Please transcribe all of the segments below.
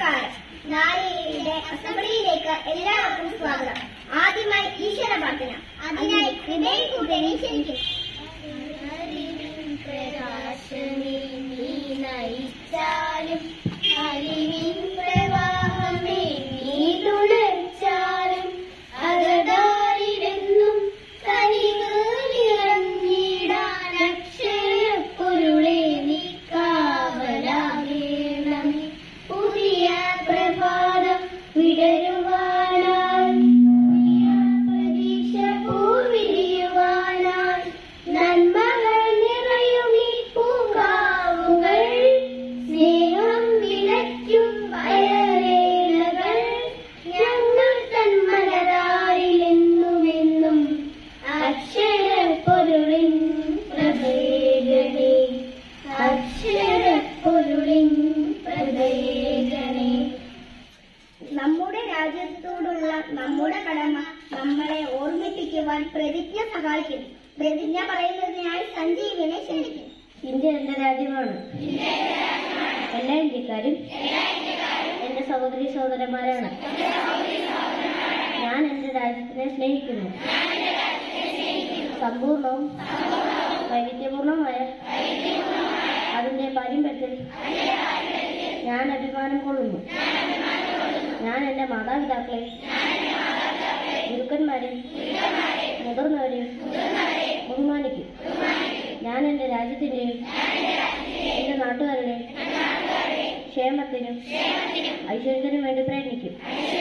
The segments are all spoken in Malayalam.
നമസ്കാരം നാളെയുടെ അസംബ്ലിയിലേക്ക് എല്ലാവർക്കും സ്വാഗതം ആദ്യമായി ഈശ്വര പ്രാർത്ഥന അതിനായി ഹൃദയം കൂട്ടണി ക്ഷണിക്കും പ്രകാശമേ നീ നയിച്ചാലും അലിവിൻ പ്രവാഹമേ നീ തുണച്ചാലും അകതാരിലെന്നും കനിവ് നിറഞ്ഞിടാൻ അക്ഷരപ്പൊരുളെ നീ കാവലാകേണമേ പുതിയ പ്രഭാതം വിടരുവാനായി പുതിയ പ്രതീക്ഷ പൂവിരിയുവാനായി നന്മകൾ നിറയും ഈ പൂങ്കാവുകൾ സ്നേഹം വിളയ്ക്കും വയറേലകൾ ഞങ്ങൾ തന്മലരാരിലെന്നുമെന്നും അക്ഷരപ്പൊരുളിൻ പ്രഭേഗണേ അക്ഷരപ്പൊരുളിൻ പ്രഭേഗണേ നമ്മുടെ രാജ്യത്തോടുള്ള നമ്മുടെ കടമ നമ്മളെ ഓർമ്മിപ്പിക്കുവാൻ പ്രതിജ്ഞ സഹായിക്കുന്നു പ്രതിജ്ഞ പറയുന്നതിനായി സഞ്ജീവിനെ ക്ഷണിക്കും ഇന്ത്യ എന്റെ രാജ്യമാണ് എല്ലാ ഇന്ത്യക്കാരും എന്റെ സഹോദരി സഹോദരന്മാരാണ് ഞാൻ എന്റെ രാജ്യത്തിനെ സ്നേഹിക്കുന്നു സമ്പൂർണവും വൈവിധ്യപൂർണമായ അതിന്റെ പാരമ്പര്യത്തിൽ ഞാൻ അഭിമാനം കൊള്ളുന്നു ഞാൻ എന്റെ മാതാപിതാക്കളെ ഗുരുക്കന്മാരെ മുതിർന്നവരെ ബഹുമാനിക്കും ഞാൻ എന്റെ രാജ്യത്തിന്റെയും എന്റെ നാട്ടുകാരുടെ ക്ഷേമത്തിനും ഐശ്വര്യത്തിനും വേണ്ടി പ്രയത്നിക്കും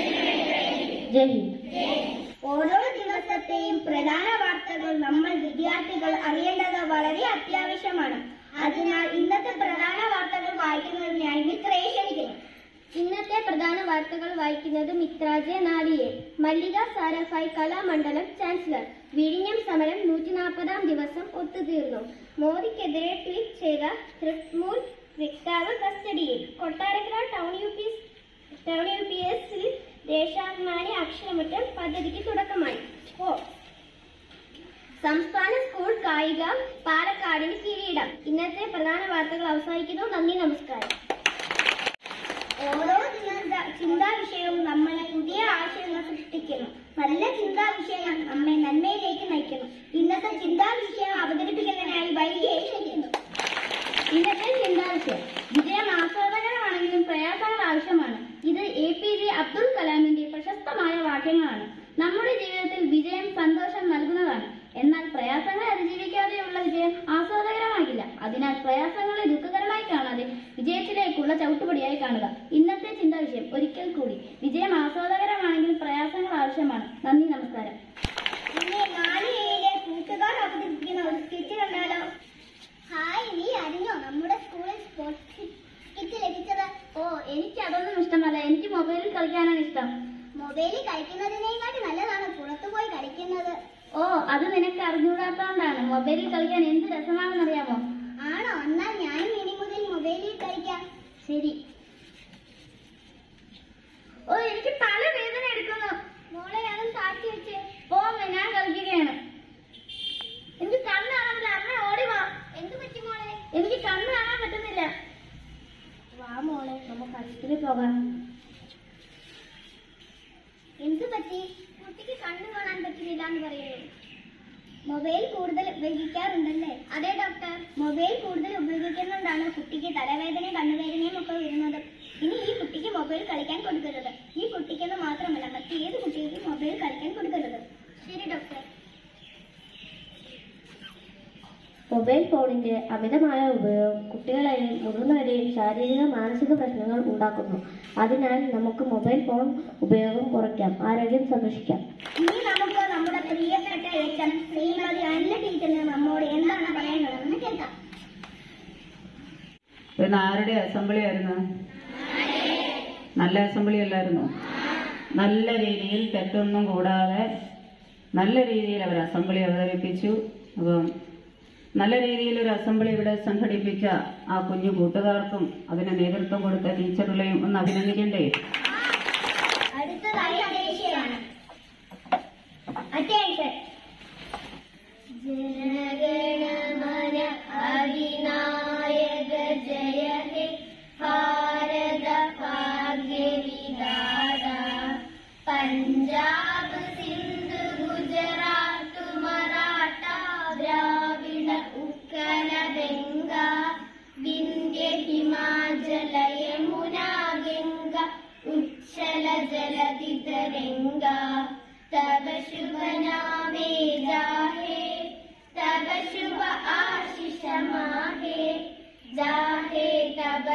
ജയ് ഹിന്ദ് ഓരോ ദിവസത്തെയും പ്രധാന വാർത്തകൾ നമ്മൾ വിദ്യാർത്ഥികൾ അറിയേണ്ടത് വളരെ അത്യാവശ്യമാണ് അതിനാൽ ഇന്നത്തെ പ്രധാന വാർത്തകൾ വായിക്കുന്നതിനായി മിത്രയെ ക്ഷണിക്കുന്നു ഇന്നത്തെ പ്രധാന വാർത്തകൾ വായിക്കുന്നത് മിത്രാജെ നാടിയെ മല്ലിക സാരാഭായ് കലാമണ്ഡലം ചാൻസലർ വിഴിഞ്ഞം സമരം നൂറ്റി നാൽപ്പതാം ദിവസം ഒത്തുതീർന്നു മോദിക്കെതിരെ ട്വീറ്റ് ചെയ്ത തൃണമൂൽ വക്താവ് കസ്റ്റഡിയിൽ Kottarakkara town U P town U P എസിൽ ദേശാഭിമാനി അക്ഷരമുറ്റം പദ്ധതിക്ക് തുടക്കമായി ഓ സംസ്ഥാന സ്കൂൾ കായിക പാലക്കാടിന് കിരീടം ഇന്നത്തെ പ്രധാന വാർത്തകൾ അവസാനിക്കുന്നു നന്ദി നമസ്കാരം ഓരോ ചിന്ത- ചിന്താ വിഷയവും നമ്മളെ പുതിയ ആശയങ്ങൾ സൃഷ്ടിക്കുന്നു നല്ല ചിന്താ വിഷയം നമ്മെ നന്മയിലേക്ക് നയിക്കുന്നു ഇന്നത്തെ ചിന്താ വിഷയം അവതരിപ്പിക്കുന്നതിനായി വൈകിയെ ക്ഷണിക്കുന്നു ഇന്നത്തെ ചിന്താവിഷയം വിജയം ആസ്വാദകരമാണെങ്കിലും പ്രയാസങ്ങൾ ആവശ്യമാണ് ഇത് എ പി ജെ അബ്ദുൽ കലാമിന്റെ പ്രശസ്തമായ വാക്യങ്ങളാണ് നമ്മുടെ ജീവിതത്തിൽ വിജയം സന്തോഷം നൽകുന്നതാണ് എന്നാൽ പ്രയാസങ്ങളെ അതിജീവിക്കാതെയുള്ള വിജയം ആസ്വാദകരമാകില്ല അതിനാൽ പ്രയാസങ്ങളെ ദുഃഖകരമായി കാണാതെ വിജയത്തിലേക്കുള്ള ചവിട്ടുപടിയായി കാണുക ഇന്നത്തെ ചിന്താവിഷയം ഒരിക്കൽ കൂടി വിജയം ആസ്വാദകരമാണെങ്കിലും പ്രയാസങ്ങൾ ആവശ്യമാണ് നന്ദി നമസ്കാരം ഇനി നാല് ഏഴിലെ കൂട്ടുകാർ അവതരിപ്പിക്കുന്ന ഒരു സ്കിറ്റ് കണ്ടാലോ ഹായ് നീ അറിഞ്ഞോ നമ്മുടെ സ്കൂളിൽ സ്പോർട്സ് കിറ്റ് ലഭിച്ചത് ഓ എനിക്ക് അതൊന്നും ഇഷ്ടമല്ല എനിക്ക് മൊബൈലിൽ കളിക്കാനാണ് ഇഷ്ടം മൊബൈലിൽ കളിക്കുന്നതിനേക്കാട്ടി നല്ലതാണ് പുറത്തു പോയി കളിക്കുന്നത് ഓ അത് നിനക്ക് അറിഞ്ഞുകൂടാത്തോണ്ടാണ് മൊബൈലിൽ കളിക്കാൻ എന്ത് രസമാണെന്നറിയാമോ ആണോ എന്നാൽ ഞാനും ഇനി മുതൽ മൊബൈലിൽ കളിക്കാം ശരി ഓ എനിക്ക് തല വേദന എടുക്കുന്നു മോളെ അതും താഴ്ത്തി വെച്ച് ഓ അമ്മ, ഞാൻ കളിക്കുകയാണ് എനിക്ക് കണ്ണ് കാണാനില്ല അമ്മ ഓടി വാ എന്ത് പറ്റി മോളെ എനിക്ക് കണ്ണ് കാണാൻ പറ്റുന്നില്ല വാ മോളെ നമുക്ക് അടുത്തിൽ പോകാം എന്ത് പറ്റി കുട്ടിക്ക് കണ്ണു കാണാൻ പറ്റുന്നില്ല എന്ന് പറയുന്നു മൊബൈൽ കൂടുതൽ ഉപയോഗിക്കാറുണ്ടല്ലേ അതെ ഡോക്ടർ മൊബൈൽ കൂടുതൽ ഉപയോഗിക്കുന്നതുകൊണ്ടാണ് കുട്ടിക്ക് തലവേദനയും കണ്ണുവേദനയും ഒക്കെ വരുന്നത് ഇനി ഈ കുട്ടിക്ക് മൊബൈൽ കളിക്കാൻ കൊടുക്കരുത് ഈ കുട്ടിക്കെന്ന് മാത്രമല്ല മറ്റേത് കുട്ടിക്കും മൊബൈൽ കളിക്കാൻ കൊടുക്കരുത് ശരി ഡോക്ടർ മൊബൈൽ ഫോണിന്റെ അമിതമായ ഉപയോഗം കുട്ടികളെയും മുതിർന്നവരെയും ശാരീരിക മാനസിക പ്രശ്നങ്ങൾ ഉണ്ടാക്കുന്നു അതിനാൽ നമുക്ക് മൊബൈൽ ഫോൺ ഉപയോഗം കുറയ്ക്കാം ആരോഗ്യം സംരക്ഷിക്കാം ഇനി നമുക്ക് നമ്മുടെ പ്രിയപ്പെട്ട എച്ച് എം ശ്രീമതി അനില ടീച്ചറിന് നമ്മോട് എന്താണ് പറയാനുള്ളതെന്ന് കേൾക്കാം ഇന്ന് ആരുടെ അസംബ്ലി ആയിരുന്നു നല്ല അസംബ്ലി അല്ലായിരുന്നു നല്ല രീതിയിൽ തെറ്റൊന്നും കൂടാതെ നല്ല രീതിയിൽ അവർ അസംബ്ലി അവതരിപ്പിച്ചു അപ്പം നല്ല രീതിയിൽ ഒരു അസംബ്ലി ഇവിടെ സംഘടിപ്പിച്ച ആ കുഞ്ഞു കൂട്ടുകാർക്കും അതിന് നേതൃത്വം കൊടുത്ത ടീച്ചറുകളെയും ഒന്ന് അഭിനന്ദിക്കണ്ടേ അടുത്തതായി അപേക്ഷയാണ് അറ്റൻഷൻ ജനഗണമന അധിനായക ജയ ഹേ ഭാരത ഭാഗ്യ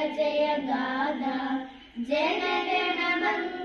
ജയ ഗാഥ ജനഗണമംഗള